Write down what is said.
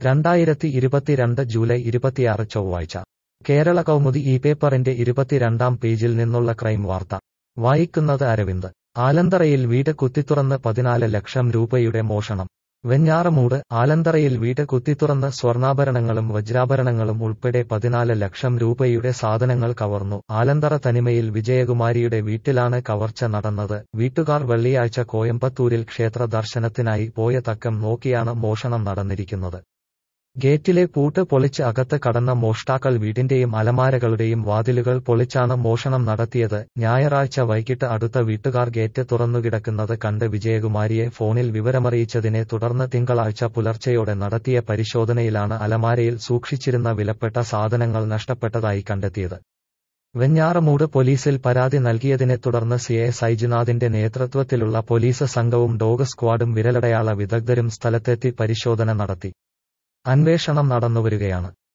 രണ്ടായിരത്തി ഇരുപത്തിരണ്ട് ജൂലൈ ഇരുപത്തിയാറ് ചൊവ്വാഴ്ച കേരള കൗമുദി ഈ പേപ്പറിന്റെ ഇരുപത്തിരണ്ടാം പേജിൽ നിന്നുള്ള ക്രൈം വാർത്ത വായിക്കുന്നത് അരവിന്ദ് ആലന്തറയിൽ വീട് കുത്തിത്തുറന്ന് പതിനാല് ലക്ഷം രൂപയുടെ മോഷണം വെഞ്ഞാറമൂട് ആലന്തറയിൽ വീട് കുത്തിത്തുറന്ന് സ്വർണ്ണാഭരണങ്ങളും വജ്രാഭരണങ്ങളും ഉൾപ്പെടെ പതിനാല് ലക്ഷം രൂപയുടെ സാധനങ്ങൾ കവർന്നു ആലന്തറ തനിമയിൽ വിജയകുമാരിയുടെ വീട്ടിലാണ് കവർച്ച നടന്നത് വീട്ടുകാർ വെള്ളിയാഴ്ച കോയമ്പത്തൂരിൽ ക്ഷേത്ര ദർശനത്തിനായി പോയ തക്കം നോക്കിയാണ് മോഷണം നടന്നിരിക്കുന്നത് ഗേറ്റിലെ പൂട്ട് പൊളിച്ച് അകത്ത് കടന്ന മോഷ്ടാക്കൾ വീടിന്റെയും അലമാരകളുടെയും വാതിലുകൾ പൊളിച്ചാണ് മോഷണം നടത്തിയത് ഞായറാഴ്ച വൈകിട്ട് അടുത്ത വീട്ടുകാർ ഗേറ്റ് തുറന്നുകിടക്കുന്നത് കണ്ട് വിജയകുമാരിയെ ഫോണിൽ വിവരമറിയിച്ചതിനെ തുടർന്ന് തിങ്കളാഴ്ച പുലർച്ചെയോടെ നടത്തിയ പരിശോധനയിലാണ് അലമാരയിൽ സൂക്ഷിച്ചിരുന്ന വിലപ്പെട്ട സാധനങ്ങൾ നഷ്ടപ്പെട്ടതായി കണ്ടെത്തിയത് വെഞ്ഞാറമൂട് പോലീസിൽ പരാതി നൽകിയതിനെ തുടർന്ന് സിഐ സൈജുനാഥിന്റെ നേതൃത്വത്തിലുള്ള പോലീസ് സംഘവും ഡോഗ് സ്ക്വാഡും വിരലടയാള വിദഗ്ധരും സ്ഥലത്തെത്തി പരിശോധന നടത്തി അന്വേഷണം നടന്നുവരികയാണ്